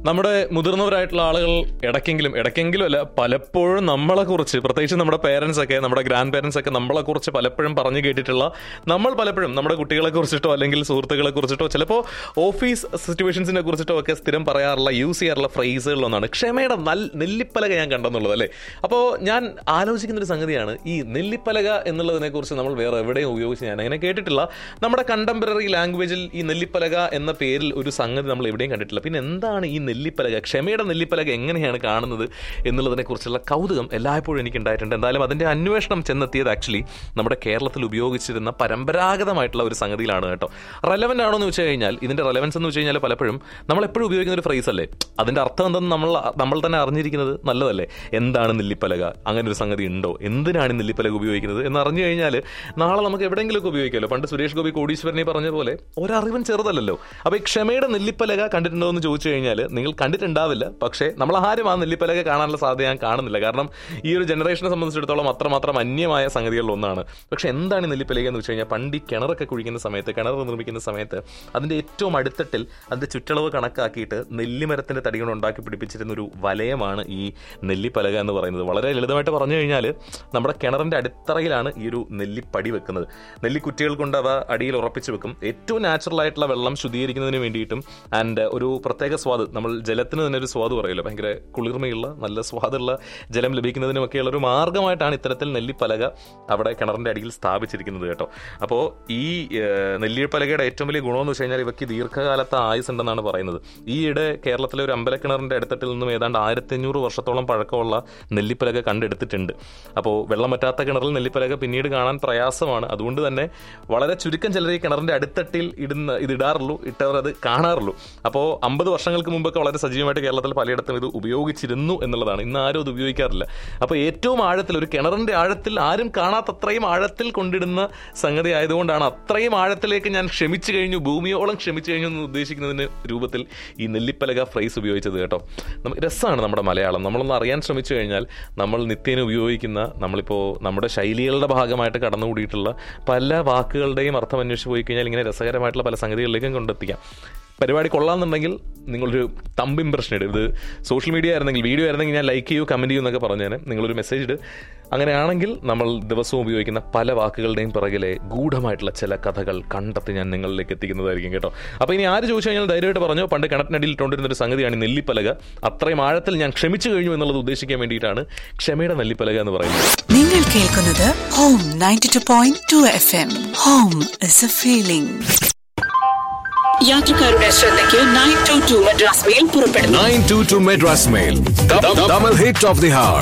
നമ്മുടെ മുതിർന്നവരായിട്ടുള്ള ആളുകൾ ഇടയ്ക്കെങ്കിലും ഇടയ്ക്കെങ്കിലും അല്ല പലപ്പോഴും നമ്മളെ കുറിച്ച് പ്രത്യേകിച്ച് നമ്മുടെ പേരൻസ് ഒക്കെ നമ്മുടെ ഗ്രാൻഡ് പേരൻസ് ഒക്കെ നമ്മളെ കുറിച്ച് പലപ്പോഴും പറഞ്ഞു കേട്ടിട്ടുള്ള നമ്മൾ പലപ്പോഴും നമ്മുടെ കുട്ടികളെ കുറിച്ചിട്ടോ അല്ലെങ്കിൽ സുഹൃത്തുക്കളെ കുറിച്ചിട്ടോ ചിലപ്പോൾ ഓഫീസ് സിറ്റുവേഷൻസിനെ കുറിച്ചിട്ടോ ഒക്കെ സ്ഥിരം പറയാറുള്ള യൂസ് ചെയ്യാറുള്ള ഫ്രേസുകളിലൊന്നാണ് ക്ഷമയുടെ നൽ നെല്ലിപ്പലക ഞാൻ കണ്ടെന്നുള്ളത് അല്ലേ അപ്പോൾ ഞാൻ ആലോചിക്കുന്ന ഒരു സംഗതിയാണ് ഈ നെല്ലിപ്പലക എന്നുള്ളതിനെ കുറിച്ച് നമ്മൾ വേറെ എവിടെയും ഉപയോഗിച്ച് ഞാൻ അങ്ങനെ കേട്ടിട്ടില്ല നമ്മുടെ കണ്ടംപററി ലാംഗ്വേജിൽ ഈ നെല്ലിപ്പലക എന്ന പേരിൽ ഒരു സംഗതി നമ്മൾ എവിടെയും കണ്ടിട്ടില്ല പിന്നെ എന്താണ് ഈ നെല്ലിപ്പലക ക്ഷമയുടെ നെല്ലിപ്പലക എങ്ങനെയാണ് കാണുന്നത് എന്നുള്ളതിനെ കുറിച്ചുള്ള കൗതുകം എല്ലായ്പ്പോഴും എനിക്ക് ഉണ്ടായിട്ടുണ്ട് എന്തായാലും അതിന്റെ അന്വേഷണം ചെന്നെത്തിയത് ആക്ച്വലി നമ്മുടെ കേരളത്തിൽ ഉപയോഗിച്ചിരുന്ന പരമ്പരാഗതമായിട്ടുള്ള ഒരു സംഗതിയിലാണ് കേട്ടോ റെലവൻ്റ് ആണോ എന്ന് വെച്ച് കഴിഞ്ഞാൽ ഇതിന്റെ റെലവൻസ് എന്ന് വെച്ച് കഴിഞ്ഞാൽ പലപ്പോഴും നമ്മൾ എപ്പോഴും ഉപയോഗിക്കുന്ന ഒരു ഫ്രേസ് അല്ലേ അതിന്റെ അർത്ഥം എന്തെന്ന് നമ്മൾ നമ്മൾ തന്നെ അറിഞ്ഞിരിക്കുന്നത് നല്ലതല്ലേ എന്താണ് നെല്ലിപ്പലക അങ്ങനെ ഒരു സംഗതി ഉണ്ടോ എന്തിനാണ് ഈ നെല്ലിപ്പലക ഉപയോഗിക്കുന്നത് എന്ന് അറിഞ്ഞു കഴിഞ്ഞാൽ നാളെ നമുക്ക് എവിടെയെങ്കിലുമൊക്കെ ഉപയോഗിക്കാമല്ലോ പണ്ട് സുരേഷ് ഗോപി കോടീശ്വരനെ പറഞ്ഞ പോലെ ഒരറിവൻ ചെറുതല്ലല്ലോ അപ്പോൾ ഈ ക്ഷമയുടെ നെല്ലിപ്പലക കണ്ടിട്ടുണ്ടോ എന്ന് ചോദിച്ചു കഴിഞ്ഞാൽ നിങ്ങൾ കണ്ടിട്ടുണ്ടാവില്ല പക്ഷേ നമ്മൾ ആരും ആ നെല്ലിപ്പലക കാണാനുള്ള സാധ്യത ഞാൻ കാണുന്നില്ല കാരണം ഈ ഒരു ജനറേഷനെ സംബന്ധിച്ചിടത്തോളം അത്രമാത്രം അന്യമായ സംഗതികളിൽ ഒന്നാണ് പക്ഷെ എന്താണ് ഈ നെല്ലിപ്പലക എന്ന് വെച്ച് കഴിഞ്ഞാൽ പണ്ട് ഈ കിണറൊക്കെ കുഴിക്കുന്ന സമയത്ത് കിണർ നിർമ്മിക്കുന്ന സമയത്ത് അതിന്റെ ഏറ്റവും അടുത്തട്ടിൽ അതിന്റെ ചുറ്റളവ് കണക്കാക്കിയിട്ട് നെല്ലിമരത്തിന്റെ തടി കൊണ്ട് ഉണ്ടാക്കി പിടിപ്പിച്ചിരുന്ന ഒരു വലയമാണ് ഈ നെല്ലിപ്പലക എന്ന് പറയുന്നത് വളരെ ലളിതമായിട്ട് പറഞ്ഞു കഴിഞ്ഞാൽ നമ്മുടെ കിണറിന്റെ അടിത്തറയിലാണ് ഈ ഒരു നെല്ലിപ്പടി വെക്കുന്നത് നെല്ലിക്കുറ്റികൾ കൊണ്ട് അവ അടിയിൽ ഉറപ്പിച്ച് വെക്കും ഏറ്റവും നാച്ചുറൽ ആയിട്ടുള്ള വെള്ളം ശുദ്ധീകരിക്കുന്നതിന് വേണ്ടിയിട്ടും ആൻഡ് ഒരു പ്രത്യേക സ്വാദ് നമ്മൾ ജലത്തിന് തന്നെ ഒരു സ്വാദ് പറയുമല്ലോ ഭയങ്കര കുളിർമയുള്ള നല്ല സ്വാദുള്ള ജലം ലഭിക്കുന്നതിനുമൊക്കെയുള്ള ഒരു മാർഗമായിട്ടാണ് ഇത്തരത്തിൽ നെല്ലിപ്പലക അവിടെ കിണറിന്റെ അടിയിൽ സ്ഥാപിച്ചിരിക്കുന്നത് കേട്ടോ അപ്പോൾ ഈ ഏഹ്, നെല്ലിപ്പലകയുടെ ഏറ്റവും വലിയ ഗുണമെന്ന് വെച്ച് കഴിഞ്ഞാൽ ഇവയ്ക്ക് ദീർഘകാലത്തെ ആയുസ് ഉണ്ടെന്നാണ് പറയുന്നത് ഈയിടെ കേരളത്തിലെ ഒരു അമ്പലക്കിണറിന്റെ അടുത്തട്ടിൽ നിന്നും ഏതാണ്ട് ആയിരത്തി അഞ്ഞൂറ് വർഷത്തോളം പഴക്കമുള്ള നെല്ലിപ്പലക കണ്ടെടുത്തിട്ടുണ്ട് അപ്പോൾ വെള്ളം പറ്റാത്ത കിണറിൽ നെല്ലിപ്പലക പിന്നീട് കാണാൻ പ്രയാസമാണ് അതുകൊണ്ട് തന്നെ വളരെ ചുരുക്കം ചിലർ ഈ കിണറിന്റെ അടിത്തട്ടിൽ ഇടുന്ന ഇത് ഇടാറുള്ളൂ ഇട്ടവർ അത് കാണാറുള്ളൂ അപ്പോൾ അമ്പത് വർഷങ്ങൾക്ക് മുമ്പൊക്കെ വളരെ സജീവമായിട്ട് കേരളത്തിൽ പലയിടത്തും ഇത് ഉപയോഗിച്ചിരുന്നു എന്നുള്ളതാണ് ഇന്ന് ആരും അത് ഉപയോഗിക്കാറില്ല അപ്പോൾ ഏറ്റവും ആഴത്തിൽ ഒരു കിണറിന്റെ ആഴത്തിൽ ആരും കാണാത്തത്രയും ആഴത്തിൽ കൊണ്ടിടുന്ന സംഗതി ആയതുകൊണ്ടാണ് അത്രയും ആഴത്തിലേക്ക് ഞാൻ ക്ഷമിച്ചു കഴിഞ്ഞു ഭൂമിയോളം ക്ഷമിച്ചു കഴിഞ്ഞു എന്ന് ഉദ്ദേശിക്കുന്നതിന് രൂപത്തിൽ ഈ നെല്ലിപ്പലക ഫ്രേസ് ഉപയോഗിച്ചത് കേട്ടോ നമുക്ക് രസമാണ് നമ്മുടെ മലയാളം നമ്മളൊന്ന് അറിയാൻ ശ്രമിച്ചു കഴിഞ്ഞാൽ നമ്മൾ നിത്യേന ഉപയോഗിക്കുന്ന നമ്മളിപ്പോൾ നമ്മുടെ ശൈലികളുടെ ഭാഗമായിട്ട് കടന്നുകൂടിയിട്ടുള്ള പല വാക്കുകളുടെയും അർത്ഥം അന്വേഷിച്ച് പോയി കഴിഞ്ഞാൽ ഇങ്ങനെ രസകരമായിട്ടുള്ള പല സംഗതികളിലേക്കും കൊണ്ടെത്തിക്കാം പരിപാടി കൊള്ളാമെന്നുണ്ടെങ്കിൽ നിങ്ങളൊരു തമ്പ് ഇമ്പ്രഷൻ ഇടും ഇത് സോഷ്യൽ മീഡിയ ആയിരുന്നെങ്കിൽ വീഡിയോ ആയിരുന്നെങ്കിൽ ഞാൻ ലൈക്ക് ചെയ്യൂ കമൻറ്റ് ചെയ്യൂ എന്നൊക്കെ പറഞ്ഞേനെ നിങ്ങളൊരു മെസ്സേജ് ഇട് അങ്ങനെയാണെങ്കിൽ നമ്മൾ ദിവസവും ഉപയോഗിക്കുന്ന പല വാക്കുകളുടെയും പിറകിലെ ഗൂഢമായിട്ടുള്ള ചില കഥകൾ കണ്ടെത്തി ഞാൻ നിങ്ങളിലേക്ക് എത്തിക്കുന്നതായിരിക്കും കേട്ടോ അപ്പോൾ ഇനി ആര് ചോദിച്ചു കഴിഞ്ഞാൽ ധൈര്യമായിട്ട് പറഞ്ഞു പണ്ട് കിണറ്റിനടിയിൽ ഇട്ടുകൊണ്ടിരുന്ന ഒരു സംഗതിയാണ് ഈ നെല്ലിപ്പലക അത്രയും ആഴത്തിൽ ഞാൻ ക്ഷമിച്ചു കഴിഞ്ഞു എന്നുള്ളത് ഉദ്ദേശിക്കാൻ വേണ്ടിയിട്ടാണ് ക്ഷമയുടെ നെല്ലിപ്പലക എന്ന് പറയുന്നത് നിങ്ങൾ കേൾക്കുന്നത് home ninety two point two F M home is a feeling യാത്രക്കാരുടെ ശ്രദ്ധയ്ക്ക് nine two two Madras mail പുറപ്പെടുന്നു 922 Madras Mail. The, the, double hit of the hour.